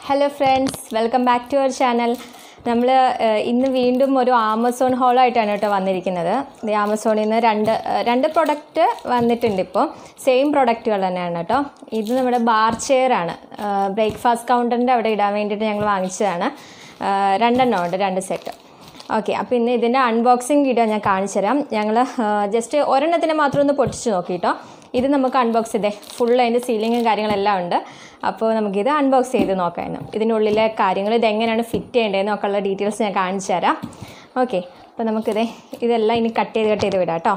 Hello friends welcome back to our channel നമ്മൾ ഇന്ന് വീണ്ടും ഒരു ആമസോൺ ഹോളായിട്ടാണ് കേട്ടോ വന്നിരിക്കുന്നത് ഈ ആമസോണിൽ നിന്ന് രണ്ട് ഏഹ്, രണ്ട് പ്രൊഡക്റ്റ് വന്നിട്ടുണ്ട് ഇപ്പോൾ സെയിം പ്രൊഡക്റ്റുകൾ തന്നെയാണ് കേട്ടോ ഇത് നമ്മുടെ ബാർ ചെയറാണ് ബ്രേക്ക്ഫാസ്റ്റ് കൗണ്ടറിൻ്റെ അവിടെ ഇടാൻ വേണ്ടിയിട്ട് ഞങ്ങൾ വാങ്ങിച്ചതാണ് ഏഹ്, രണ്ടെണ്ണം ഉണ്ട് രണ്ട് സെറ്റ് ഓക്കെ അപ്പോൾ ഇന്ന് ഇതിൻ്റെ അൺബോക്സിങ് വീഡിയോ ഞാൻ കാണിച്ചു തരാം ഞങ്ങൾ ജസ്റ്റ് ഒരെണ്ണത്തിന് മാത്രം ഒന്ന് പൊട്ടിച്ച് നോക്കിട്ടോ ഇത് നമുക്ക് അൺബോക്സ് ചെയ്തേ ഫുൾ അതിൻ്റെ സീലിങ്ങും കാര്യങ്ങളെല്ലാം ഉണ്ട് അപ്പോൾ നമുക്കിത് അൺബോക്സ് ചെയ്ത് നോക്കാമായിരുന്നു ഇതിൻ്റെ ഉള്ളിലെ കാര്യങ്ങൾ ഇത് എങ്ങനെയാണ് ഫിറ്റ് ചെയ്യേണ്ടതെന്ന് ഒക്കെ ഉള്ള ഡീറ്റെയിൽസ് ഞാൻ കാണിച്ചു തരാം ഓക്കെ അപ്പോൾ നമുക്കിത് ഇതെല്ലാം ഇനി കട്ട് ചെയ്ത് കട്ട് ചെയ്ത് വിടാം കേട്ടോ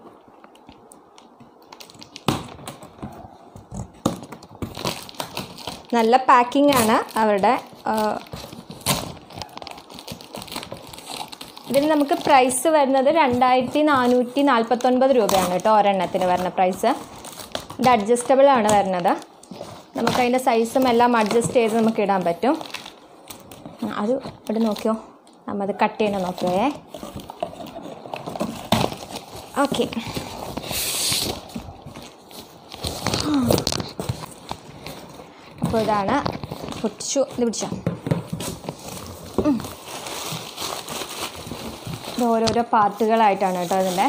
നല്ല പാക്കിംഗ് ആണ് അവരുടെ ആ, ഇതിന് നമുക്ക് പ്രൈസ് വരുന്നത് രണ്ടായിരത്തി നാനൂറ്റി നാൽപ്പത്തൊൻപത് രൂപയാണ് കേട്ടോ ഒരെണ്ണത്തിന് വരുന്ന പ്രൈസ് ഇത് അഡ്ജസ്റ്റബിൾ ആണ് വരുന്നത് നമുക്ക് അതിൻ്റെ സൈസും എല്ലാം അഡ്ജസ്റ്റ് ചെയ്ത് നമുക്ക് ഇടാൻ പറ്റും ആ, അത് ഇവിടെ നോക്കിയോ നമ്മ അത് കട്ട് ചെയ്യണം നോക്കിയോയേ ഓക്കെ അപ്പോൾ ഇതാണ് പൊട്ടിച്ചു ഇത് പിടിച്ചോ ഇത് ഓരോരോ പാർട്ടുകളായിട്ടാണ് കേട്ടോ അതിൻ്റെ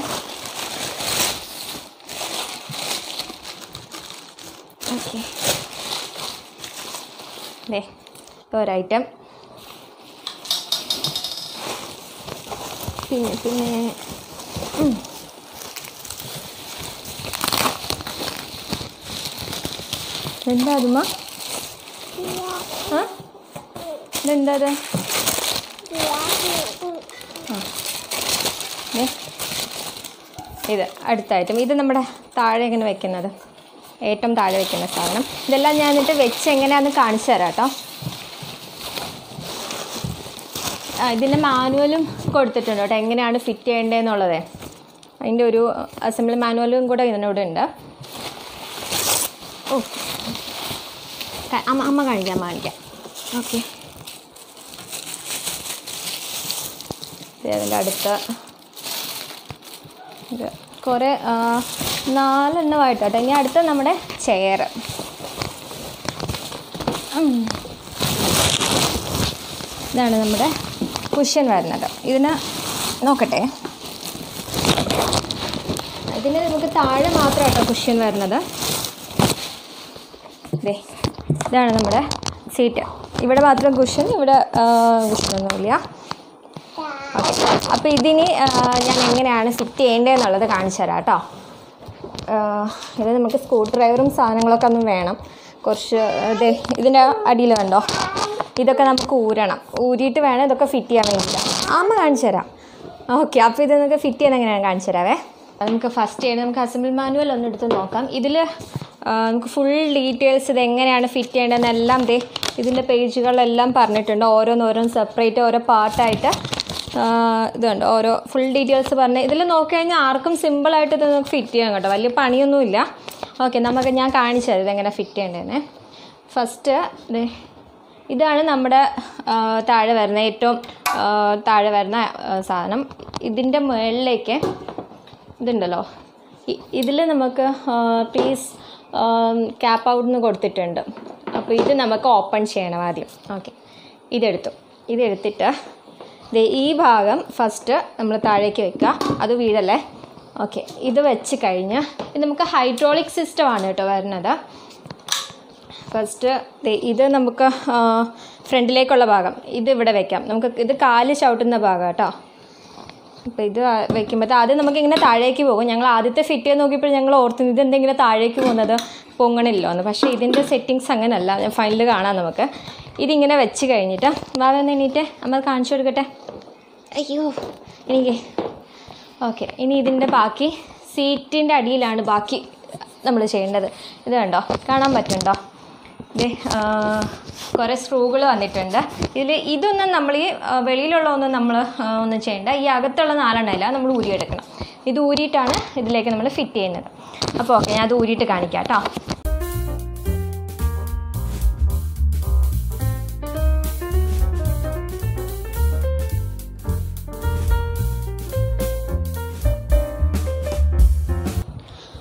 ഓക്കെ ദേ ഒരു ഐറ്റം പിന്നെ പിന്നെ ഉം. എന്താ അതുമ്മ ആ ഇതെന്താ അത് ദേ. ഇത് അടുത്ത ഐറ്റം ഇത് നമ്മുടെ താഴെ ഇങ്ങനെ വെക്കുന്നത് ഏറ്റവും താഴെ വെക്കുന്ന സാധനം ഇതെല്ലാം ഞാൻ എന്നിട്ട് വെച്ച് എങ്ങനെയാണെന്ന് കാണിച്ചു തരാം കേട്ടോ ആ, ഇതിൻ്റെ മാനുവലും കൊടുത്തിട്ടുണ്ട് കേട്ടോ എങ്ങനെയാണ് ഫിറ്റ് ചെയ്യേണ്ടതെന്നുള്ളത് അതിൻ്റെ ഒരു അസംബ്ലി മാനുവലും കൂടെ ഇതിനോട് ഉണ്ട് ഓ ക- അമ്മ അമ്മ കാണിക്കാം അമ്മ കാണിക്കാം ഓക്കെ അതിൻ്റെ അടുത്ത ഇത് കുറേ ആ, നാലെണ്ണമായിട്ടോ ഇനി അടുത്ത നമ്മുടെ ചെയർ ഇതാണ് നമ്മുടെ കുഷ്യൻ വരുന്നത് ഇതിന് നോക്കട്ടെ ഇതിന് നമുക്ക് താഴെ മാത്രം കേട്ടോ കുഷ്യൻ വരുന്നത് ദേ ഇതാണ് നമ്മുടെ സീറ്റ് ഇവിടെ മാത്രം കുഷ്യൻ ഇവിടെ കുഷ്യനൊന്നുമില്ല ഓക്കെ അപ്പോൾ ഇതിനി ആ, ഞാൻ എങ്ങനെയാണ് ഫിറ്റ് ചെയ്യേണ്ടതെന്നുള്ളത് കാണിച്ചു തരാം കേട്ടോ ഇത് നമുക്ക് സ്ക്രൂ ഡ്രൈവറും സാധനങ്ങളൊക്കെ ഒന്നും വേണം കുറച്ച് ഇത് ഇതിൻ്റെ അടിയിൽ കണ്ടോ ഇതൊക്കെ നമുക്ക് ഊരണം ഊരിയിട്ട് വേണം ഇതൊക്കെ ഫിറ്റ് ചെയ്യാൻ വേണ്ടിയിട്ട് അമ്മ കാണിച്ചു തരാം ഓക്കെ അപ്പോൾ ഇത് നമുക്ക് ഫിറ്റ് ചെയ്യുന്ന എങ്ങനെയാണ് കാണിച്ചു തരാവേ നമുക്ക് ഫസ്റ്റ് ചെയ്യണം നമുക്ക് അസംബിൾ മാനുവൽ ഒന്ന് എടുത്ത് നോക്കാം ഇതിൽ നമുക്ക് ഫുൾ ഡീറ്റെയിൽസ് ഇത് എങ്ങനെയാണ് ഫിറ്റ് ചെയ്യേണ്ടതെന്നെല്ലാം ദേ ഇതിൻ്റെ പേജുകളെല്ലാം പറഞ്ഞിട്ടുണ്ട് ഓരോന്നോരോന്ന് സെപ്പറേറ്റ് ഓരോ പാർട്ടായിട്ട് ഇതുണ്ട് ഓരോ ഫുൾ ഡീറ്റെയിൽസ് പറഞ്ഞ് ഇതിൽ നോക്കിക്കഴിഞ്ഞാൽ ആർക്കും സിമ്പിളായിട്ട് ഇത് നമുക്ക് ഫിറ്റ് ചെയ്യാം കേട്ടോ വലിയ പണിയൊന്നുമില്ല ഓക്കെ നമുക്ക് ഞാൻ കാണിച്ചു തരാം ഇതെങ്ങനെ ഫിറ്റ് ചെയ്യേണ്ടതെന്ന് ഫസ്റ്റ് ദേ ഇതാണ് നമ്മുടെ ആ, താഴെ വരുന്ന ഏറ്റവും ആ, താഴെ വരുന്ന ആ, സാധനം ഇതിൻ്റെ മുകളിലേക്ക് ഇതുണ്ടല്ലോ ഇതിൽ നമുക്ക് പ്ലീസ് ക്യാപ്പ് ഔട്ട് എന്ന് കൊടുത്തിട്ടുണ്ട് അപ്പോൾ ഇത് നമുക്ക് ഓപ്പൺ ചെയ്യണം ആദ്യം ഓക്കെ ഇതെടുത്തു ഇതെടുത്തിട്ട് ദേ ഈ ഭാഗം ഫസ്റ്റ് നമ്മൾ താഴേക്ക് വെക്കുക അത് വീഴല്ലേ ഓക്കെ ഇത് വെച്ച് കഴിഞ്ഞ് ഇത് നമുക്ക് ഹൈഡ്രോളിക് സിസ്റ്റമാണ് കേട്ടോ വരുന്നത് ഫസ്റ്റ് ദേ ഇത് നമുക്ക് ആ, ഫ്രണ്ടിലേക്കുള്ള ഭാഗം ഇത് ഇവിടെ വെക്കാം നമുക്ക് ഇത് കാല് ചവിട്ടുന്ന ഭാഗം കേട്ടോ അപ്പോൾ ഇത് വെക്കുമ്പോൾ ആദ്യം നമുക്ക് ഇങ്ങനെ താഴേക്ക് പോകും ഞങ്ങൾ ആദ്യത്തെ ഫിറ്റ് ചെയ്ത് നോക്കിയപ്പോൾ ഞങ്ങൾ ഓർത്തു ഇത് എന്തെങ്കിലും താഴേക്ക് പോകുന്നത് പൊങ്ങണില്ലോ എന്ന് പക്ഷേ ഇതിൻ്റെ സെറ്റിങ്സ് അങ്ങനെയല്ല ഞാൻ ഫൈനൽ കാണാം നമുക്ക് ഇതിങ്ങനെ വെച്ച് കഴിഞ്ഞിട്ട് വാവന്ന് എണീറ്റ് നമ്മൾ കാണിച്ചു കൊടുക്കട്ടെ അയ്യോ എനിക്ക് ഓക്കെ ഇനി ഇതിൻ്റെ ബാക്കി സീറ്റിൻ്റെ അടിയിലാണ് ബാക്കി നമ്മൾ ചെയ്യേണ്ടത് ഇത് കണ്ടോ കാണാൻ പറ്റുന്നുണ്ടോ ഇത് കുറേ സ്ക്രൂകൾ വന്നിട്ടുണ്ട് ഇതിൽ ഇതൊന്നും നമ്മൾ ഈ ആ, വെളിയിലുള്ള ഒന്നും നമ്മൾ ആ, ഒന്നും ചെയ്യേണ്ട ഈ അകത്തുള്ള നാലെണ്ണമില്ല നമ്മൾ ഊരിയെടുക്കണം ഇത് ഊരിയിട്ടാണ് ഇതിലേക്ക് നമ്മൾ ഫിറ്റ് ചെയ്യുന്നത് അപ്പോൾ ഓക്കെ ഞാൻ അത് ഊരിയിട്ട് കാണിക്കാം കേട്ടോ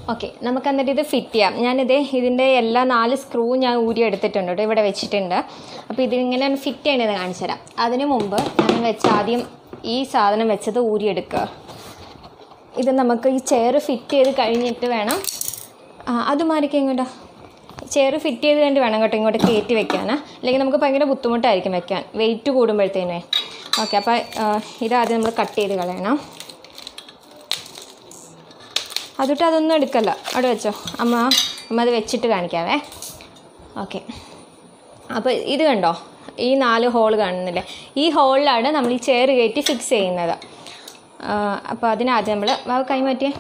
ഓക്കെ നമുക്ക് എന്നിട്ട് ഇത് ഫിറ്റ് ചെയ്യാം ഞാനിത് ഇതിൻ്റെ എല്ലാ നാല് സ്ക്രൂ ഞാൻ ഊരി എടുത്തിട്ടുണ്ട് കേട്ടോ ഇവിടെ വെച്ചിട്ടുണ്ട് അപ്പോൾ ഇതിങ്ങനെ ഫിറ്റ് ചെയ്യണത് കാണിച്ചു തരാം അതിന് മുമ്പ് ഞാൻ വെച്ച ആദ്യം ഈ സാധനം വെച്ചത് ഊരിയെടുക്കുക ഇത് നമുക്ക് ഈ ചെയർ ഫിറ്റ് ചെയ്ത് കഴിഞ്ഞിട്ട് വേണം ആ അത് മാറിക്ക് ഇങ്ങോട്ട് ചെയർ ഫിറ്റ് ചെയ്ത് കഴിഞ്ഞിട്ട് വേണം കേട്ടോ ഇങ്ങോട്ട് കയറ്റി വെക്കാൻ അല്ലെങ്കിൽ നമുക്ക് ഭയങ്കര ബുദ്ധിമുട്ടായിരിക്കും വെക്കാൻ വെയിറ്റ് കൂടുമ്പോഴത്തേനേ ഓക്കെ അപ്പോൾ ഇതാദ്യം നമ്മൾ കട്ട് ചെയ്ത് കളയണം അതിട്ട് അതൊന്നും എടുക്കല്ല അവിടെ വെച്ചോ അമ്മ അമ്മ അത് വെച്ചിട്ട് കാണിക്കാവേ ഓക്കെ അപ്പോൾ ഇത് കണ്ടോ ഈ നാല് ഹോൾ കാണുന്നില്ലേ ഈ ഹോളിലാണ് നമ്മൾ ഈ ചെയർ കയറ്റി ഫിക്സ് ചെയ്യുന്നത് അപ്പോൾ അതിനാദ്യം നമ്മൾ വാവ് കൈമാറ്റിയേ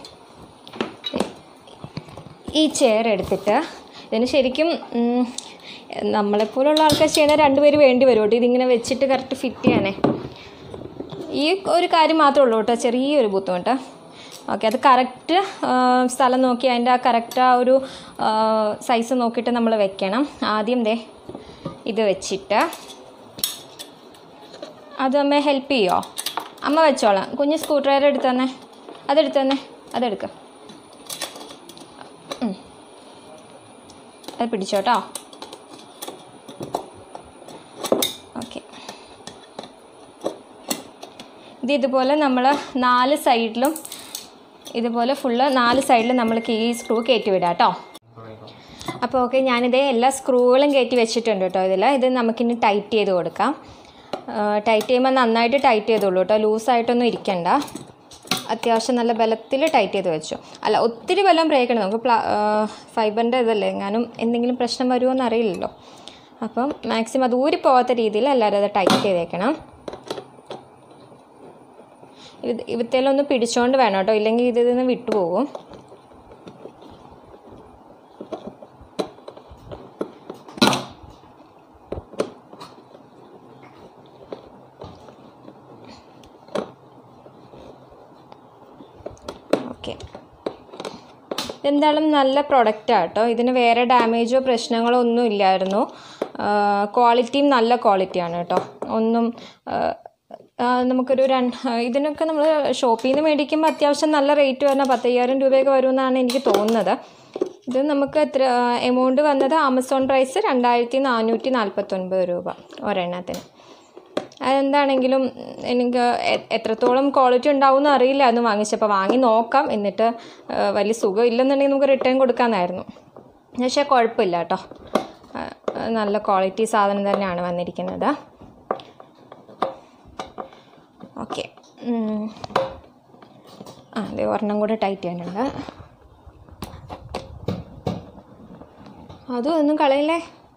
ഈ ചെയർ എടുത്തിട്ട് ഇതിന് ശരിക്കും ഉം, നമ്മളെപ്പോലുള്ള ആൾക്കാർ ചെയ്യുന്ന രണ്ടുപേര് വേണ്ടി വരും കേട്ടോ ഇതിങ്ങനെ വെച്ചിട്ട് കറക്റ്റ് ഫിറ്റ് ചെയ്യാനേ ഈ ഒരു കാര്യം മാത്രമേ ഉള്ളൂ കേട്ടോ ചെറിയൊരു ബുദ്ധിമുട്ട് ഓക്കെ അത് കറക്റ്റ് സ്ഥലം നോക്കി അതിൻ്റെ ആ കറക്റ്റ് ആ ഒരു സൈസ് നോക്കിയിട്ട് നമ്മൾ വെക്കണം ആദ്യം ദേ ഇത് വെച്ചിട്ട് അത് അമ്മ ഹെൽപ്പ് ചെയ്യോ അമ്മ വെച്ചോളാം കുഞ്ഞ് സ്ക്രൂ ഡ്രൈവർ എടുത്തു തന്നെ അതെടുത്തു തന്നെ അതെടുക്ക ഉം. അത് പിടിച്ചോട്ടോ ഓക്കെ ഇത് ഇതുപോലെ നമ്മൾ നാല് സൈഡിലും ഇതുപോലെ ഫുള്ള് നാല് സൈഡിലും നമ്മൾക്ക് ഈ സ്ക്രൂ കയറ്റി വിടാം കേട്ടോ അപ്പോൾ ഓക്കെ ഞാനിതേ എല്ലാ സ്ക്രൂകളും കയറ്റി വെച്ചിട്ടുണ്ട് കേട്ടോ ഇതിൽ ഇത് നമുക്കിനി ടൈറ്റ് ചെയ്ത് കൊടുക്കാം ടൈറ്റ് ചെയ്യുമ്പോൾ നന്നായിട്ട് ടൈറ്റ് ചെയ്തോളൂ കേട്ടോ ലൂസായിട്ടൊന്നും ഇരിക്കണ്ട അത്യാവശ്യം നല്ല ബലത്തിൽ ടൈറ്റ് ചെയ്ത് വെച്ചു അല്ല ഒത്തിരി ബലം ബ്രേക്ക് ചെയ്യണം നമുക്ക് പ്ലാ ഫൈബറിൻ്റെ ഇതല്ലേ എങ്ങാനും എന്തെങ്കിലും പ്രശ്നം വരുമോ എന്ന് അറിയില്ലല്ലോ അപ്പം മാക്സിമം അത് ഊരി പോകാത്ത രീതിയിൽ എല്ലാവരും അത് ടൈറ്റ് ചെയ്തേക്കണം ഇത് ഇവത്തേലൊന്ന് പിടിച്ചോണ്ട് വേണം കേട്ടോ ഇല്ലെങ്കിൽ ഇതിൽ നിന്ന് വിട്ടുപോകും ഓക്കെ ഇതെന്തായാലും നല്ല പ്രൊഡക്റ്റാണ് കേട്ടോ ഇതിന് വേറെ ഡാമേജോ പ്രശ്നങ്ങളോ ഒന്നും ഇല്ലായിരുന്നു ക്വാളിറ്റിയും നല്ല ക്വാളിറ്റിയാണ് കേട്ടോ ഒന്നും ആ, ആ, നമുക്കൊരു രണ്ട് ഇതിനൊക്കെ നമ്മൾ ഷോപ്പിൽ നിന്ന് മേടിക്കുമ്പോൾ അത്യാവശ്യം നല്ല റേറ്റ് വരുന്ന പത്തയ്യായിരം രൂപയൊക്കെ വരുമെന്നാണ് എനിക്ക് തോന്നുന്നത് ഇത് നമുക്ക് എത്ര എമൗണ്ട് വന്നത് ആമസോൺ പ്രൈസ് രണ്ടായിരത്തി നാനൂറ്റി നാൽപ്പത്തൊൻപത് രൂപ ഒരെണ്ണത്തിന് അതെന്താണെങ്കിലും എനിക്ക് എ- എത്രത്തോളം ക്വാളിറ്റി ഉണ്ടാവും എന്ന് അറിയില്ല അന്ന് വാങ്ങിച്ചപ്പോൾ വാങ്ങി നോക്കാം എന്നിട്ട് ആ, വലിയ സുഖം ഇല്ലെന്നുണ്ടെങ്കിൽ നമുക്ക് റിട്ടേൺ കൊടുക്കാമെന്നായിരുന്നു പക്ഷേ കുഴപ്പമില്ല കേട്ടോ ആ, നല്ല ക്വാളിറ്റി സാധനം തന്നെയാണ് വന്നിരിക്കുന്നത് ഓക്കെ ആ അതെ ഒരെണ്ണം കൂടെ ടൈറ്റ് ചെയ്യാനുണ്ട് അതും ഒന്നും കളയില്ലേ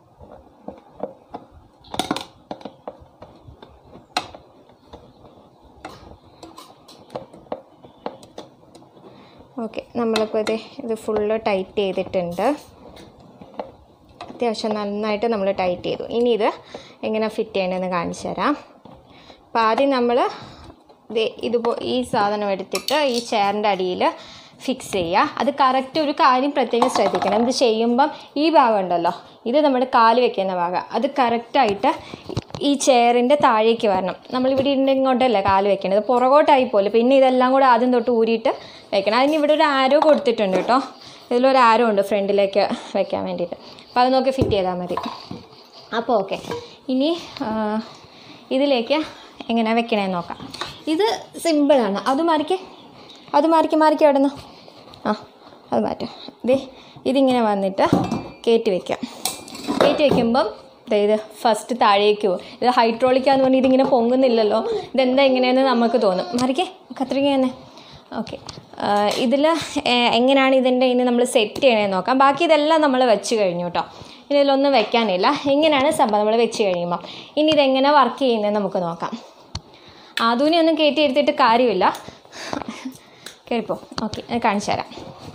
ഓക്കെ നമ്മളിപ്പോൾ ഇത് ഇത് ഫുള്ള് ടൈറ്റ് ചെയ്തിട്ടുണ്ട് അത്യാവശ്യം നന്നായിട്ട് നമ്മൾ ടൈറ്റ് ചെയ്തു ഇനി ഇത് എങ്ങനെ ഫിറ്റ് ചെയ്യണമെന്ന് കാണിച്ചു തരാം അപ്പോൾ ആദ്യം നമ്മൾ ഇതുപോ ഈ സാധനം എടുത്തിട്ട് ഈ ചെയറിൻ്റെ അടിയിൽ ഫിക്സ് ചെയ്യുക അത് കറക്റ്റ് ഒരു കാര്യം പ്രത്യേകം ശ്രദ്ധിക്കണം ഇത് ചെയ്യുമ്പം ഈ ഭാഗം ഉണ്ടല്ലോ ഇത് നമ്മുടെ കാല് വെക്കുന്ന ഭാഗം അത് കറക്റ്റായിട്ട് ഈ ചെയറിൻ്റെ താഴേക്ക് വരണം നമ്മളിവിടെ ഇരുന്ന് ഇങ്ങോട്ടല്ലേ കാല് വെക്കേണ്ടത് പുറകോട്ടായി പോലെ പിന്നെ ഇതെല്ലാം കൂടെ ആദ്യം തൊട്ട് ഊരിയിട്ട് വെക്കണം അതിന് ഇവിടെ ഒരു ആരോ കൊടുത്തിട്ടുണ്ട് കേട്ടോ ഇതിലൊരു ആരോ ഉണ്ട് ഫ്രണ്ടിലേക്ക് വെക്കാൻ വേണ്ടിയിട്ട് അപ്പോൾ അത് നോക്കി ഫിറ്റ് ചെയ്താൽ മതി അപ്പോൾ ഓക്കെ ഇനി ആ, ഇതിലേക്ക് എങ്ങനെ വെക്കണേന്ന് നോക്കാം ഇത് സിമ്പിളാണ് അത് മാറിക്കേ അത് മാറിക്ക് മാറിക്ക് അവിടെ നിന്ന് ആ അത് മാറ്റാം ദേ ഇതിങ്ങനെ വന്നിട്ട് കയറ്റി വയ്ക്കാം കയറ്റി വയ്ക്കുമ്പം ദേ ഇത് ഫസ്റ്റ് താഴേക്ക് പോകും ഇത് ഹൈഡ്രോളിക്കാന്ന് പറഞ്ഞാൽ ഇതിങ്ങനെ പൊങ്ങുന്നില്ലല്ലോ ഇതെന്താ ഇങ്ങനെയെന്ന് നമുക്ക് തോന്നും മറിക്കേ കത്രിക തന്നെ ഓക്കെ ഇതിൽ എങ്ങനെയാണ് ഇതിൻ്റെ ഇനി നമ്മൾ സെറ്റ് ചെയ്യണമെന്ന് നോക്കാം ബാക്കി ഇതെല്ലാം നമ്മൾ വെച്ച് കഴിഞ്ഞു കേട്ടോ ഇനി ഇതിലൊന്നും വെക്കാനില്ല എങ്ങനെയാണ് സംഭവം നമ്മൾ വെച്ച് കഴിയുമ്പോൾ ഇനി ഇതെങ്ങനെ വർക്ക് ചെയ്യുന്നത് നമുക്ക് നോക്കാം ആധുനിക ഒന്നും കയറ്റി എടുത്തിട്ട് കാര്യമില്ല കയറിപ്പോ ഓക്കെ ഞാൻ കാണിച്ചു തരാം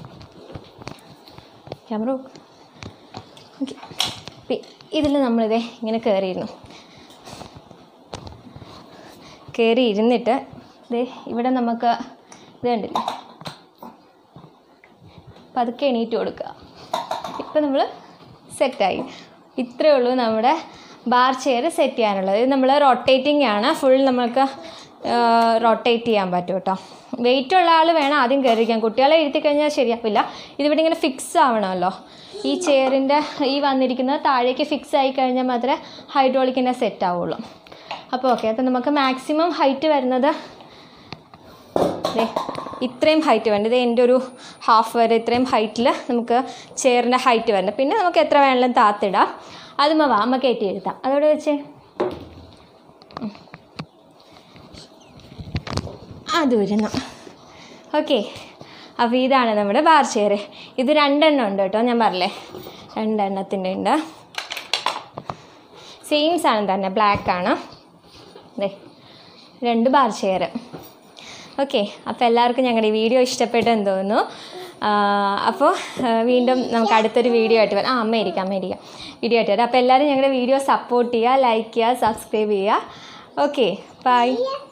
ക്യാമറ ഓക്കെ ഇതിൽ നമ്മളിതേ ഇങ്ങനെ കയറിയിരുന്നു കയറി ഇരുന്നിട്ട് ദേ ഇവിടെ നമുക്ക് ഇത് കണ്ടില്ലേ പതുക്കെ എണീറ്റ് കൊടുക്കുക ഇപ്പം നമ്മൾ സെറ്റായി ഇത്രയേ ഉള്ളൂ നമ്മുടെ ബാർ ചെയർ സെറ്റ് ചെയ്യാനുള്ളത് ഇത് നമ്മൾ റൊട്ടേറ്റിംഗ് ആണ് ഫുൾ നമുക്ക് റൊട്ടേറ്റ് ചെയ്യാൻ പറ്റും കേട്ടോ വെയിറ്റ് ഉള്ള ആൾ വേണം ആദ്യം കയറിയിരിക്കാൻ കുട്ടികളെ ഇരുത്തി കഴിഞ്ഞാൽ ശരിയാവില്ല ഇതിവിടെ ഇങ്ങനെ ഫിക്സ് ആവണമല്ലോ ഈ ചെയറിൻ്റെ ഈ വന്നിരിക്കുന്നത് താഴേക്ക് ഫിക്സ് ആയി കഴിഞ്ഞാൽ മാത്രമേ ഹൈഡ്രോളിക്കിൻ്റെ സെറ്റ് ആവുള്ളൂ അപ്പോൾ ഓക്കെ അപ്പോൾ നമുക്ക് മാക്സിമം ഹൈറ്റ് വരുന്നത് ദേ ഇത്രയും ഹൈറ്റ് വേണ്ട ഇത് എൻ്റെ ഒരു ഹാഫ് വരെ ഇത്രയും ഹൈറ്റിൽ നമുക്ക് ചെയറിൻ്റെ ഹൈറ്റ് വരണം പിന്നെ നമുക്ക് എത്ര വേണമെങ്കിലും താത്തിടാം അതുമ്മ വാ അമ്മ കയറ്റി എഴുതാം അതോടെ വെച്ചേ ഉം. അത് വരുന്നു ഓക്കെ അപ്പോൾ ഇതാണ് നമ്മുടെ ബാർ ചെയർ ഇത് രണ്ടെണ്ണം ഉണ്ട് കേട്ടോ ഞാൻ പറഞ്ഞില്ലേ രണ്ടെണ്ണത്തിൻ്റെ ഉണ്ട് സെയിം സാധനം തന്നെ ബ്ലാക്ക് ആണ് ദേ രണ്ട് ബാർ ചെയർ ഓക്കെ അപ്പോൾ എല്ലാവർക്കും ഞങ്ങളുടെ ഈ വീഡിയോ ഇഷ്ടപ്പെട്ടെന്ന് തോന്നുന്നു അപ്പോൾ വീണ്ടും നമുക്ക് അടുത്തൊരു വീഡിയോ ആയിട്ട് വരാം ആ അമ്മ ഇരിക്കാം അമ്മ ഇരിക്കാം വീഡിയോ ആയിട്ട് വരാം അപ്പോൾ എല്ലാവരും ഞങ്ങളുടെ വീഡിയോ സപ്പോർട്ട് ചെയ്യുക ലൈക്ക് ചെയ്യുക സബ്സ്ക്രൈബ് ചെയ്യുക ഓക്കെ ബൈ